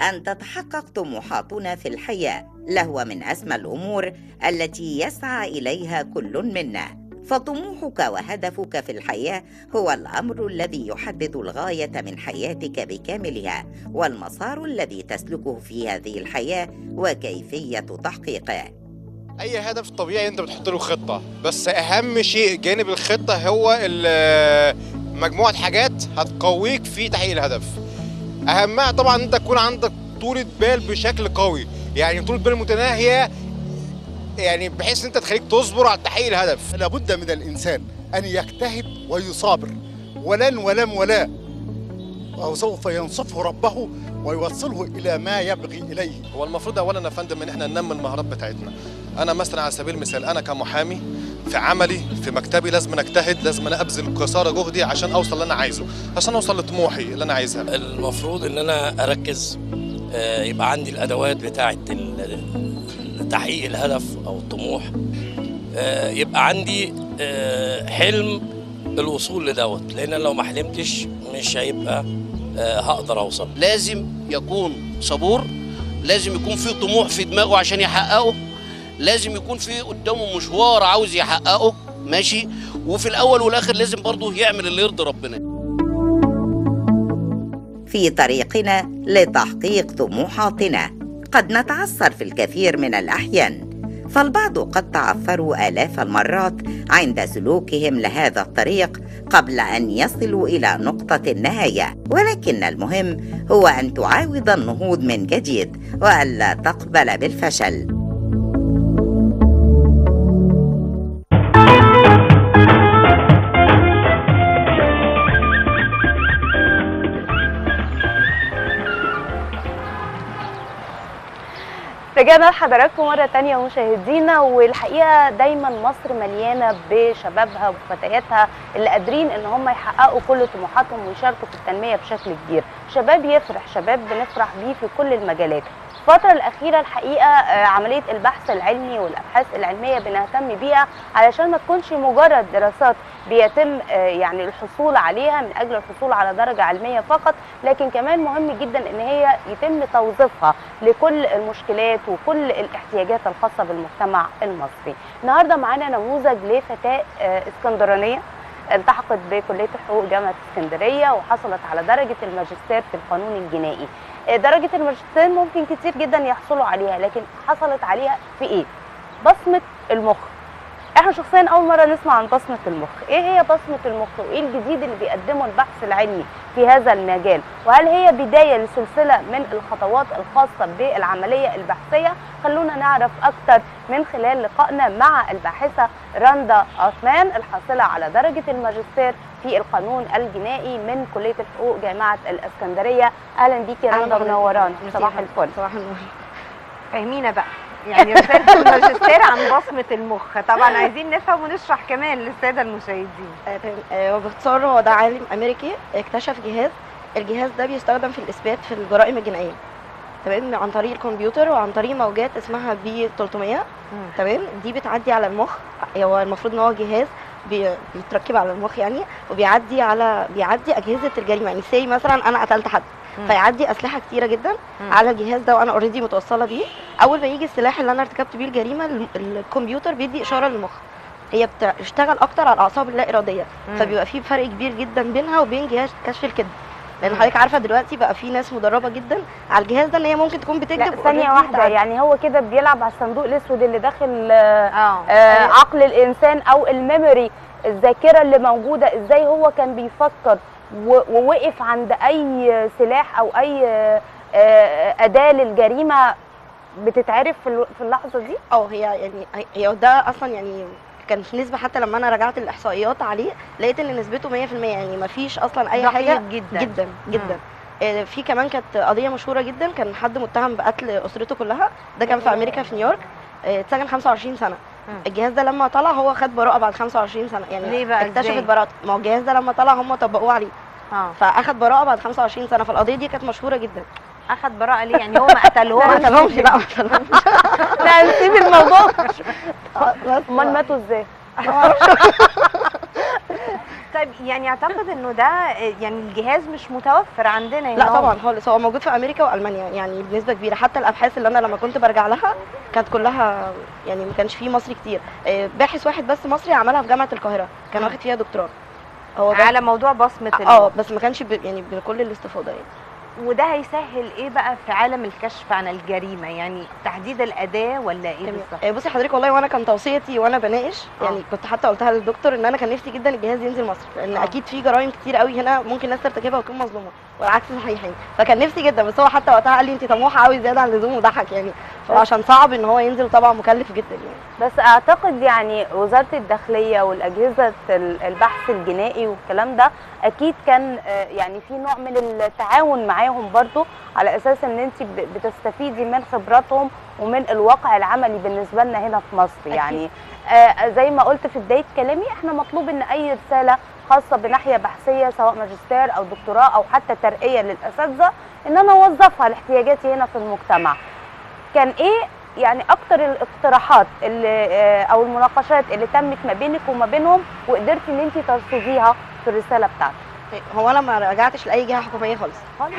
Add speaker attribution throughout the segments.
Speaker 1: أن تتحقق طموحاتنا في الحياة لهو من أسمى الأمور التي يسعى إليها كل منا فطموحك وهدفك في الحياة هو الأمر الذي يحدد الغاية من حياتك بكاملها والمسار الذي تسلكه في هذه الحياة وكيفية تحقيقه
Speaker 2: اي هدف طبيعي انت بتحط له خطه بس اهم شيء جانب الخطه هو ال- مجموعه حاجات هتقويك في تحقيق الهدف اهمها طبعا انت تكون عندك طولة بال بشكل قوي يعني طولة بال متناهيه يعني بحيث ان انت تخليك تصبر على تحقيق الهدف
Speaker 3: لابد من الإنسان أن يجتهد ويصابر ولن ولم ولا وسوف ينصفه ربه ويوصله إلى ما يبغي إليه
Speaker 4: هو المفروض اولا يا فندم ان احنا ننمي المهارات بتاعتنا انا مثلا على سبيل المثال انا كمحامي في عملي في مكتبي لازم اجتهد لازم أنا ابذل قصارى جهدي عشان اوصل اللي انا عايزه عشان اوصل لطموحي اللي انا عايزها
Speaker 5: المفروض ان انا اركز آه، يبقى عندي الادوات بتاعه ال- تحقيق الهدف او الطموح آه، يبقى عندي آه، حلم الوصول لدوت لان أنا لو ما حلمتش مش هيبقى آه، هقدر اوصل
Speaker 6: لازم يكون صبور لازم يكون في طموح في دماغه عشان يحققه لازم يكون في قدامه مشوار عاوز يحققه ماشي وفي الاول والاخر لازم برضه يعمل اللي يرضي ربنا
Speaker 1: في طريقنا لتحقيق طموحاتنا قد نتعثر في الكثير من الأحيان فالبعض قد تعثروا آلاف المرات عند سلوكهم لهذا الطريق قبل أن يصلوا إلى نقطة النهاية ولكن المهم هو أن تعاود النهوض من جديد وألا تقبل بالفشل
Speaker 7: رجعنا لحضراتكم مرة تانية مشاهدينا والحقيقة دايما مصر مليانة بشبابها وفتياتها اللي قادرين ان هم يحققوا كل طموحاتهم ويشاركوا في التنمية بشكل كبير شباب يفرح شباب بنفرح بيه في كل المجالات الفترة الأخيرة الحقيقة آه، عملية البحث العلمي والأبحاث العلمية بنهتم بيها علشان ما تكونش مجرد دراسات بيتم آه، يعني الحصول عليها من أجل الحصول على درجة علمية فقط لكن كمان مهم جدا ان هي يتم توظيفها لكل المشكلات وكل الاحتياجات الخاصه بالمجتمع المصري. النهارده معانا نموذج لفتاه آه، اسكندرانيه التحقت بكليه الحقوق جامعه اسكندريه وحصلت على درجه الماجستير في القانون الجنائي. آه، درجه الماجستير ممكن كتير جدا يحصلوا عليها لكن حصلت عليها في ايه؟ بصمه المخ. احنا شخصيا اول مره نسمع عن بصمه المخ، ايه هي بصمه المخ وايه الجديد اللي بيقدمه البحث العلمي في هذا المجال وهل هي بداية لسلسلة من الخطوات الخاصة بالعملية البحثية خلونا نعرف أكثر من خلال لقائنا مع الباحثة رندا عثمان الحاصلة على درجة الماجستير في القانون الجنائي من كلية الحقوق جامعة الإسكندرية أهلا بيكي
Speaker 8: أهلا
Speaker 7: رندا
Speaker 8: بحضرتك.
Speaker 7: منوران
Speaker 8: ميرسي
Speaker 7: صباح
Speaker 8: يا فندم.
Speaker 7: الفل
Speaker 8: صباح النور فاهمينا بقى يعني رسالة الماجستير عن بصمة المخ طبعا عايزين نفهم ونشرح كمان للسادة المشاهدين
Speaker 9: آه، تمام. آه، وباختصار هو ده عالم امريكي اكتشف جهاز الجهاز ده بيستخدم في الاثبات في الجرائم الجنائيه تمام عن طريق الكمبيوتر وعن طريق موجات اسمها بي 300 تمام دي بتعدي على المخ هو المفروض ان هو جهاز بي- بيتركب على المخ يعني وبيعدي على بيعدي اجهزه الجريمه يعني سي مثلا انا قتلت حد
Speaker 8: مم.
Speaker 9: فيعدي اسلحه كتيره جدا
Speaker 8: مم.
Speaker 9: على الجهاز ده وانا اوريدي متوصله بيه اول ما يجي السلاح اللي انا ارتكبت بيه الجريمه الم- الكمبيوتر بيدي اشاره للمخ هي بتشتغل اكتر على الاعصاب اللا اراديه
Speaker 8: مم.
Speaker 9: فبيبقى في فرق كبير جدا بينها وبين جهاز كشف الكذب لان
Speaker 8: مم.
Speaker 9: حضرتك عارفه دلوقتي بقى في ناس مدربه جدا على الجهاز ده ان هي ممكن تكون بتكذب
Speaker 7: لا ثانية
Speaker 9: already
Speaker 7: واحدة
Speaker 9: بعد-
Speaker 7: يعني هو كده بيلعب على الصندوق الأسود اللي داخل آه،
Speaker 8: اه
Speaker 7: آه، عقل الانسان او الميموري الذاكره اللي موجوده ازاي هو كان بيفكر و- ووقف عند اي سلاح او اي آه، آه، اداه للجريمه بتتعرف في الو- في اللحظه دي
Speaker 9: اه هي يعني هي- هي ده اصلا يعني كان في نسبه حتى لما انا رجعت الاحصائيات عليه لقيت ان نسبته 100% يعني ما فيش اصلا اي
Speaker 8: دقيق
Speaker 9: حاجه
Speaker 8: جدا
Speaker 9: جدا جدا آه، في كمان كانت قضيه مشهوره جدا كان حد متهم بقتل اسرته كلها ده كان في امريكا في نيويورك آه، اتسجن 25 سنه
Speaker 8: مم.
Speaker 9: الجهاز ده لما طلع هو خد براءه بعد 25 سنه يعني
Speaker 8: ليه بقى؟
Speaker 9: اكتشفت
Speaker 8: إزاي؟
Speaker 9: براءته ما هو الجهاز ده لما طلع هم طبقوه عليه
Speaker 8: اه
Speaker 9: فاخد براءه بعد 25 سنه فالقضيه دي كانت مشهوره جدا
Speaker 8: اخد براءة ليه يعني هو ما قتلهوش
Speaker 9: ما قتلهمش لا ما قتلهمش
Speaker 7: لا نسيب الموضوع
Speaker 9: آه، بس
Speaker 7: امال ماتوا ازاي
Speaker 8: طيب يعني اعتقد انه ده يعني الجهاز مش متوفر عندنا هنا
Speaker 9: لا
Speaker 8: هو.
Speaker 9: طبعا خالص هو موجود في امريكا والمانيا يعني بنسبه كبيره حتى الابحاث اللي انا لما كنت برجع لها كانت كلها يعني ما كانش فيه مصري كتير آه، باحث واحد بس مصري عملها في جامعه القاهره كان
Speaker 8: مم.
Speaker 9: واخد فيها دكتوراه هو ده
Speaker 8: على موضوع بصمه
Speaker 9: اه
Speaker 8: المخ
Speaker 9: بس ما كانش ب... يعني بكل الاستفاضه يعني
Speaker 8: وده هيسهل ايه بقى في عالم الكشف عن الجريمه يعني تحديد الاداه ولا ايه
Speaker 9: تمام.
Speaker 8: بالظبط
Speaker 9: آه، بصي حضرتك والله وانا كان توصيتي وانا بناقش يعني
Speaker 8: آه.
Speaker 9: كنت حتى قلتها للدكتور ان انا كان نفسي جدا الجهاز ينزل مصر لان
Speaker 8: آه.
Speaker 9: اكيد في جرائم كتير قوي هنا ممكن ناس ترتكبها وتكون مظلومه والعكس صحيح يعني فكان نفسي جدا بس هو حتى وقتها قال لي انت طموحه قوي زياده عن اللزوم وضحك يعني فعشان صعب ان هو ينزل طبعا مكلف جدا يعني
Speaker 7: بس اعتقد يعني وزاره الداخليه والاجهزه ال- البحث الجنائي والكلام ده اكيد كان آه، يعني في نوع من التعاون معاهم برضو على اساس ان انت ب- بتستفيدي من خبراتهم ومن الواقع العملي بالنسبه لنا هنا في مصر
Speaker 9: أكيد.
Speaker 7: يعني آه، زي ما قلت في بدايه كلامي احنا مطلوب ان اي رساله خاصه بناحيه بحثيه سواء ماجستير او دكتوراه او حتى ترقيه للاساتذه ان انا اوظفها لاحتياجاتي هنا في المجتمع كان ايه يعني اكتر الاقتراحات اللي آه، او المناقشات اللي تمت ما بينك وما بينهم وقدرتي ان انت ترصديها في الرساله بتاعتك
Speaker 9: هو انا ما رجعتش لاي جهه حكوميه خالص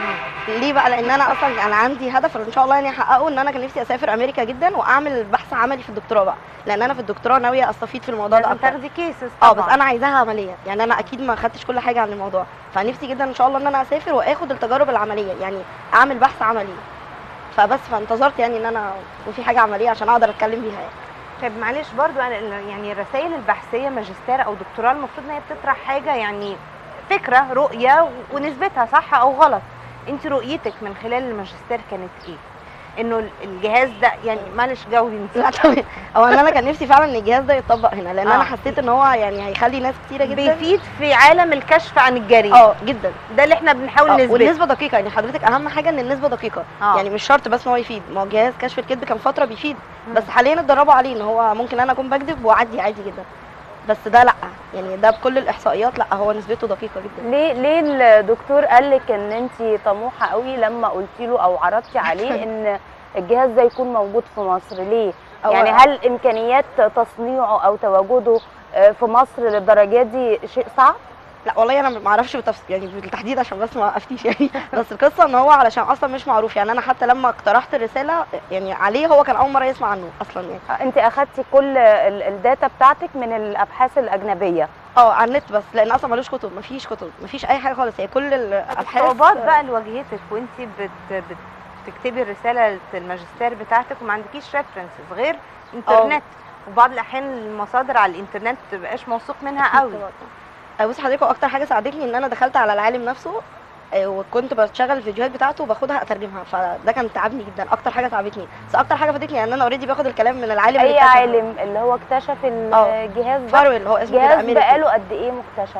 Speaker 9: ليه بقى لان انا اصلا انا عندي هدف ان شاء الله يعني احققه ان انا كان نفسي اسافر امريكا جدا واعمل بحث عملي في الدكتوراه بقى لان انا في الدكتوراه ناويه استفيد في الموضوع ده
Speaker 8: لازم
Speaker 9: اكتر
Speaker 8: تاخدي كيسز
Speaker 9: اه بس انا عايزاها عمليه يعني انا اكيد ما خدتش كل حاجه عن الموضوع فنفسي جدا ان شاء الله ان انا اسافر واخد التجارب العمليه يعني اعمل بحث عملي فبس فانتظرت يعني ان انا يكون في حاجه عمليه عشان اقدر اتكلم بيها يعني.
Speaker 8: طيب معلش برضو انا ال- يعني الرسائل البحثيه ماجستير او دكتوراه المفروض ان هي بتطرح حاجه يعني فكره رؤيه و- ونسبتها صح او غلط انت رؤيتك من خلال الماجستير كانت ايه انه ال- الجهاز ده يعني معلش جاوبي انت
Speaker 9: لا تمام هو ان انا كان نفسي فعلا ان الجهاز ده يتطبق هنا لان
Speaker 8: آه.
Speaker 9: انا حسيت ان هو يعني هيخلي ناس كتيره جدا
Speaker 8: بيفيد في عالم الكشف عن الجريمه
Speaker 9: اه جدا
Speaker 8: ده اللي احنا بنحاول
Speaker 9: آه،
Speaker 8: نثبته
Speaker 9: والنسبه دقيقه يعني حضرتك اهم حاجه ان النسبه دقيقه
Speaker 8: آه.
Speaker 9: يعني مش شرط بس ان هو يفيد ما هو جهاز كشف الكذب كان فتره بيفيد
Speaker 8: مم.
Speaker 9: بس حاليا اتدربوا عليه ان هو ممكن انا اكون بكذب واعدي عادي جدا بس ده لا يعني ده بكل الاحصائيات لا هو نسبته دقيقه جدا
Speaker 7: ليه ليه الدكتور قال لك ان انت طموحه قوي لما قلتي له او عرضتي عليه ان الجهاز ده يكون موجود في مصر ليه
Speaker 9: هو-
Speaker 7: يعني هل امكانيات تصنيعه او تواجده آه، في مصر للدرجه دي شيء صعب
Speaker 9: لا والله انا ما اعرفش بالتفصيل يعني بالتحديد عشان بس ما وقفتيش يعني بس القصه ان هو علشان اصلا مش معروف يعني انا حتى لما اقترحت الرساله يعني عليه هو كان اول مره يسمع عنه اصلا يعني
Speaker 7: آه، انت اخدتي كل ال- الداتا بتاعتك من الابحاث الاجنبيه
Speaker 9: اه على النت بس لان اصلا ملوش كتب مفيش كتب مفيش اي حاجه خالص هي كل الابحاث
Speaker 8: الصعوبات بقى اللي واجهتك وانت بت بت بتكتبي الرساله الماجستير بتاعتك وما عندكيش ريفرنسز غير انترنت وبعض الاحيان المصادر على الانترنت ما بتبقاش موثوق منها قوي
Speaker 9: آه، بصي حضرتك هو اكتر حاجه ساعدتني ان انا دخلت على العالم نفسه آه، وكنت بشغل الفيديوهات بتاعته وباخدها اترجمها فده كان تعبني جدا اكتر حاجه تعبتني بس اكتر حاجه فادتني ان انا اوريدي باخد الكلام من العالم اللي
Speaker 7: اي
Speaker 9: اكتشفه.
Speaker 7: عالم اللي هو اكتشف
Speaker 9: آه.
Speaker 7: الجهاز ده
Speaker 9: فارويل هو اسمه كده
Speaker 7: جهاز
Speaker 9: امريكي
Speaker 7: بقاله قد ايه مكتشف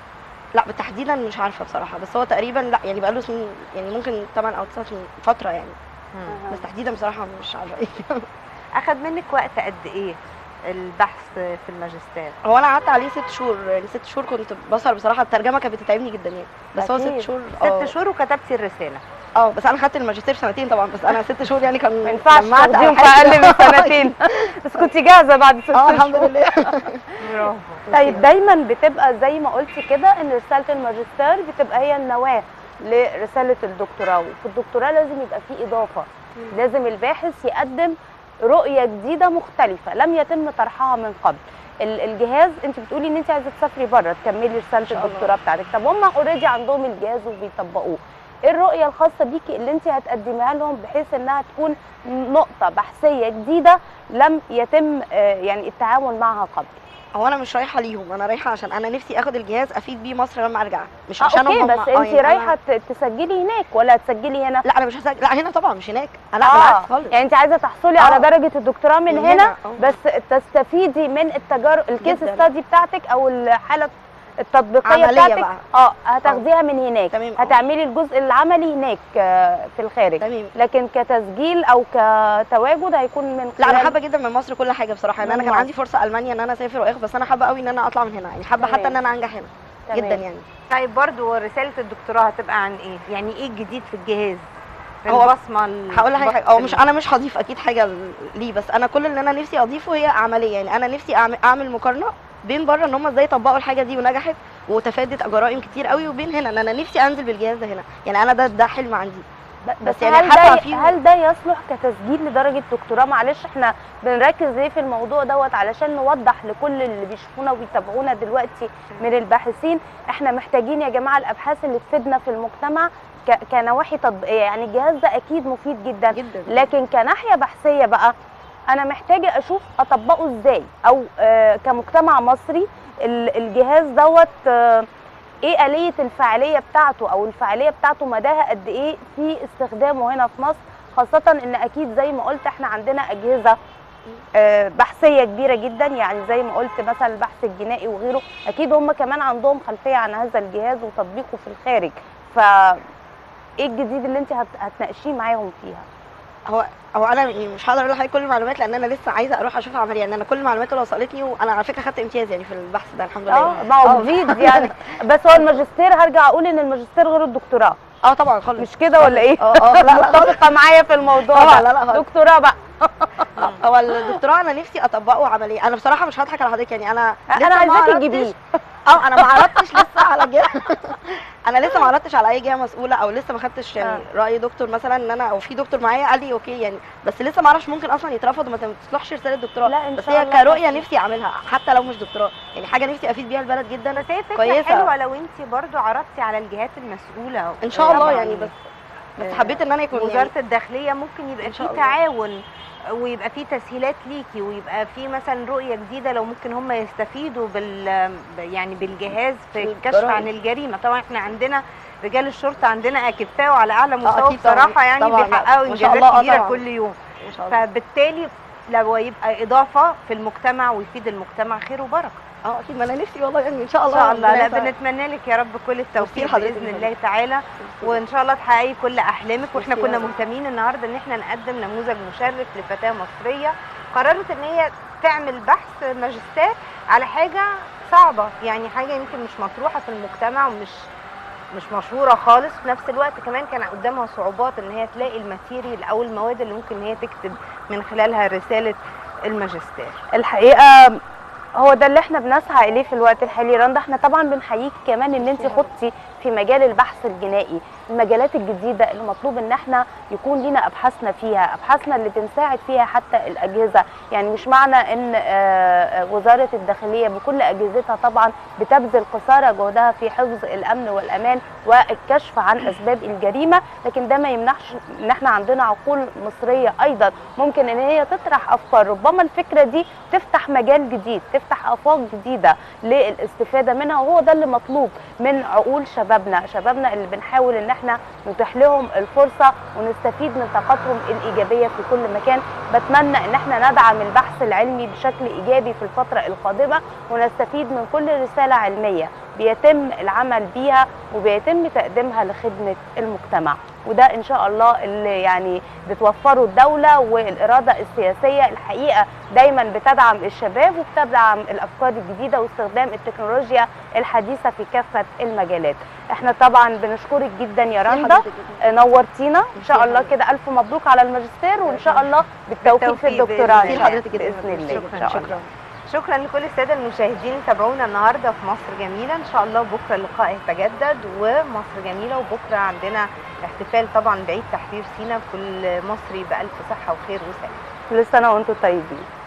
Speaker 9: لا بالتحديدا مش عارفه بصراحه بس هو تقريبا لا يعني بقاله سنين يعني ممكن 8 او 9 سنين فتره يعني
Speaker 8: مم.
Speaker 9: بس تحديدا بصراحه مش عارفه ايه
Speaker 8: اخد منك وقت قد ايه البحث في الماجستير
Speaker 9: هو انا قعدت عليه ست شهور يعني ست شهور كنت بسهر بصراحه الترجمه كانت بتتعبني جدا يعني بس هو
Speaker 7: أكيد.
Speaker 9: ست شهور اه
Speaker 8: ست شهور وكتبتي الرساله
Speaker 9: اه بس انا خدت الماجستير سنتين طبعا بس انا ست شهور يعني كان
Speaker 7: ما ينفعش
Speaker 9: جمعت
Speaker 7: تاخديهم في
Speaker 9: أبحاث.
Speaker 7: اقل من سنتين بس كنت جاهزه بعد ست
Speaker 9: اه الحمد
Speaker 7: شهور
Speaker 9: لله
Speaker 8: برافو
Speaker 7: طيب دايما بتبقى زي ما قلتي كده ان رساله الماجستير بتبقى هي النواه لرساله الدكتوراه وفي الدكتوراه لازم يبقى في اضافه لازم الباحث يقدم رؤيه جديده مختلفه لم يتم طرحها من قبل ال- الجهاز انت بتقولي ان انت عايزه تسافري بره تكملي رساله
Speaker 9: شاء الله.
Speaker 7: الدكتوراه بتاعتك طب هم اوريدي عندهم الجهاز وبيطبقوه ايه الرؤيه الخاصه بيكي اللي انت هتقدميها لهم بحيث انها تكون نقطه بحثيه جديده لم يتم آه، يعني التعامل معها قبل
Speaker 9: هو انا مش رايحه ليهم انا رايحه عشان انا نفسي اخد الجهاز افيد بيه مصر لما ارجع مش
Speaker 7: اه
Speaker 9: عشان
Speaker 7: اوكي
Speaker 9: هم
Speaker 7: بس
Speaker 9: آه،
Speaker 7: انت
Speaker 9: يعني أنا-
Speaker 7: رايحه ت- تسجلي هناك ولا هتسجلي هنا
Speaker 9: لا انا مش هسجل لا هنا طبعا مش هناك لا بالعكس خالص
Speaker 7: يعني انت عايزه تحصلي
Speaker 9: آه.
Speaker 7: على درجه الدكتوراه من
Speaker 9: من
Speaker 7: هنا
Speaker 9: هنا، آه.
Speaker 7: بس تستفيدي من التجارب الكيس
Speaker 9: جداً.
Speaker 7: ستادي بتاعتك او الحاله التطبيقيه
Speaker 9: عملية
Speaker 7: بتاعتك
Speaker 9: بقى.
Speaker 7: اه هتاخديها من هناك
Speaker 9: تمام، آه.
Speaker 7: هتعملي الجزء العملي هناك آه، في الخارج
Speaker 9: تمام
Speaker 7: لكن كتسجيل او كتواجد هيكون من
Speaker 9: لا انا
Speaker 7: خلال-
Speaker 9: حابه جدا من مصر كل حاجه بصراحه يعني
Speaker 7: من
Speaker 9: انا كان
Speaker 7: مصر.
Speaker 9: عندي فرصه المانيا ان انا اسافر واخد بس انا حابه قوي ان انا اطلع من هنا يعني حابه
Speaker 7: تمام.
Speaker 9: حتى ان انا انجح هنا
Speaker 7: تمام.
Speaker 9: جدا يعني
Speaker 8: طيب برضو رساله الدكتوراه هتبقى عن ايه يعني ايه الجديد في الجهاز في
Speaker 9: هو
Speaker 8: البصمه ال-
Speaker 9: هقول لك حاجه
Speaker 8: بصمة
Speaker 9: او مش انا مش هضيف اكيد حاجه ل- ليه بس انا كل اللي انا نفسي اضيفه هي عمليه يعني انا نفسي اعمل, أعمل مقارنه بين بره ان هم ازاي طبقوا الحاجه دي ونجحت وتفادت جرائم كتير قوي وبين هنا ان انا نفسي انزل بالجهاز ده هنا يعني انا ده ده حلم عندي
Speaker 7: بس,
Speaker 9: بس يعني
Speaker 7: هل
Speaker 9: حتى
Speaker 7: ده
Speaker 9: في-
Speaker 7: هل ده يصلح كتسجيل لدرجه دكتوراه معلش احنا بنركز ليه في الموضوع دوت علشان نوضح لكل اللي بيشوفونا وبيتابعونا دلوقتي من الباحثين احنا محتاجين يا جماعه الابحاث اللي تفيدنا في المجتمع ك- كنواحي تطبيقيه يعني الجهاز ده اكيد مفيد جدا
Speaker 9: جدا
Speaker 7: لكن كناحيه بحثيه بقى انا محتاجه اشوف اطبقه ازاي او آه كمجتمع مصري ال- الجهاز دوت آه ايه آلية الفعالية بتاعته او الفعالية بتاعته مداها قد ايه في استخدامه هنا في مصر خاصة ان اكيد زي ما قلت احنا عندنا اجهزة آه، بحثية كبيرة جدا يعني زي ما قلت مثلا البحث الجنائي وغيره اكيد هم كمان عندهم خلفية عن هذا الجهاز وتطبيقه في الخارج ف ايه الجديد اللي انت هت- هتناقشيه معاهم فيها
Speaker 9: هو هو انا يعني مش هقدر اقول لحضرتك كل المعلومات لان انا لسه عايزه اروح اشوف عمليه يعني انا كل المعلومات اللي وصلتني وانا على فكره خدت امتياز يعني في البحث ده الحمد لله
Speaker 7: اه ما هو جديد يعني بس هو الماجستير هرجع اقول ان الماجستير غير الدكتوراه
Speaker 9: اه طبعا خالص
Speaker 7: مش كده ولا ايه؟
Speaker 9: اه اه لا لا
Speaker 7: متفقه معايا في الموضوع
Speaker 9: طبعا
Speaker 7: ده
Speaker 9: لا لا خالص.
Speaker 7: دكتوراه بقى
Speaker 9: آه، هو الدكتوراه انا نفسي اطبقه عمليه انا بصراحه مش هضحك على حضرتك يعني انا
Speaker 7: انا
Speaker 9: لسه ما
Speaker 7: عايزاكي
Speaker 9: عرضتش-
Speaker 7: تجيبيه
Speaker 9: اه انا ما عرضتش لسه على جهه انا لسه ما عرضتش على اي جهه مسؤوله او لسه ما خدتش يعني راي دكتور مثلا ان انا او في دكتور معايا قال لي اوكي يعني بس لسه ما اعرفش ممكن اصلا يترفض وما تصلحش رساله دكتوراه
Speaker 7: لا ان
Speaker 9: بس
Speaker 7: شاء
Speaker 9: هي
Speaker 7: الله
Speaker 9: كرؤيه
Speaker 7: خير.
Speaker 9: نفسي اعملها حتى لو مش دكتوراه يعني حاجه نفسي افيد بيها البلد جدا
Speaker 8: بس هي فكره
Speaker 9: كويسة.
Speaker 8: حلوه لو انت برضو عرضتي على الجهات المسؤوله
Speaker 9: ان شاء الله
Speaker 8: طبعاً.
Speaker 9: يعني بس بس حبيت ان انا يكون
Speaker 8: وزاره
Speaker 9: يعني
Speaker 8: الداخليه ممكن يبقى
Speaker 9: إن شاء
Speaker 8: في
Speaker 9: الله.
Speaker 8: تعاون ويبقى في تسهيلات ليكي ويبقى في مثلا رؤيه جديده لو ممكن هم يستفيدوا بال يعني بالجهاز في
Speaker 9: في
Speaker 8: الكشف
Speaker 9: الجرائم.
Speaker 8: عن الجريمه طبعا احنا عندنا رجال الشرطه عندنا اكفاء وعلى اعلى مستوى
Speaker 9: أكيد طبعاً.
Speaker 8: بصراحه يعني
Speaker 9: طبعاً.
Speaker 8: بيحققوا
Speaker 9: ما شاء
Speaker 8: انجازات
Speaker 9: الله، آه
Speaker 8: كبيره
Speaker 9: طبعاً.
Speaker 8: كل يوم
Speaker 9: ان شاء الله
Speaker 8: فبالتالي لو يبقى اضافه في المجتمع ويفيد المجتمع خير وبركه
Speaker 9: اه اكيد ما انا نفسي والله يعني ان شاء
Speaker 8: ان
Speaker 9: الله
Speaker 8: شاء الله
Speaker 9: ربنا
Speaker 8: لا
Speaker 9: يسعدك.
Speaker 8: بنتمنى لك يا رب كل التوفيق
Speaker 9: ميرسي لحضرتك
Speaker 8: باذن
Speaker 9: جداً.
Speaker 8: الله تعالى وان شاء الله تحققي كل احلامك واحنا
Speaker 9: ميرسي
Speaker 8: كنا
Speaker 9: يا رب.
Speaker 8: مهتمين النهارده ان احنا نقدم نموذج مشرف لفتاه مصريه قررت ان هي تعمل بحث ماجستير على حاجه صعبه يعني حاجه يمكن مش مطروحه في المجتمع ومش مش مشهوره خالص في نفس الوقت كمان كان قدامها صعوبات ان هي تلاقي الماتيريال او المواد اللي ممكن ان هي تكتب من خلالها رساله الماجستير
Speaker 7: الحقيقه هو ده اللي احنا بنسعى اليه في الوقت الحالي رندا احنا طبعا بنحييك كمان ان انت خضتي في مجال البحث الجنائي المجالات الجديده اللي مطلوب ان احنا يكون لينا ابحاثنا فيها ابحاثنا اللي بنساعد فيها حتى الاجهزه يعني مش معنى ان آه، آه، وزاره الداخليه بكل اجهزتها طبعا بتبذل قصارى جهدها في حفظ الامن والامان والكشف عن اسباب الجريمه لكن ده ما يمنعش ان احنا عندنا عقول مصريه ايضا ممكن ان هي تطرح افكار ربما الفكره دي تفتح مجال جديد تفتح افاق جديده للاستفاده منها وهو ده اللي مطلوب من عقول شبابنا شبابنا اللي بنحاول ان احنا نتيح لهم الفرصه ونستفيد من طاقتهم الايجابيه في كل مكان بتمنى ان احنا ندعم البحث العلمي بشكل ايجابي في الفتره القادمه ونستفيد من كل رساله علميه بيتم العمل بيها وبيتم تقديمها لخدمه المجتمع وده ان شاء الله اللي يعني بتوفره الدوله والاراده السياسيه الحقيقه دايما بتدعم الشباب وبتدعم الافكار الجديده واستخدام التكنولوجيا الحديثه في كافه المجالات احنا طبعا بنشكرك جدا يا رندا
Speaker 9: حضرتك جداً.
Speaker 7: نورتينا ان شاء الله كده الف مبروك على الماجستير وان شاء الله بالتوفيق في
Speaker 8: بالتوفيق
Speaker 7: الدكتوراه
Speaker 8: بإذن
Speaker 7: إن شاء
Speaker 9: الله.
Speaker 7: الله. باذن الله
Speaker 8: شكراً،
Speaker 7: ان شاء
Speaker 8: شكراً.
Speaker 7: الله
Speaker 8: شكرا لكل الساده المشاهدين اللي تابعونا النهارده في مصر جميله ان شاء الله بكره اللقاء يتجدد ومصر جميله وبكره عندنا احتفال طبعا بعيد تحرير سينا كل مصري بالف صحه وخير وسلام
Speaker 7: كل سنه وانتم طيبين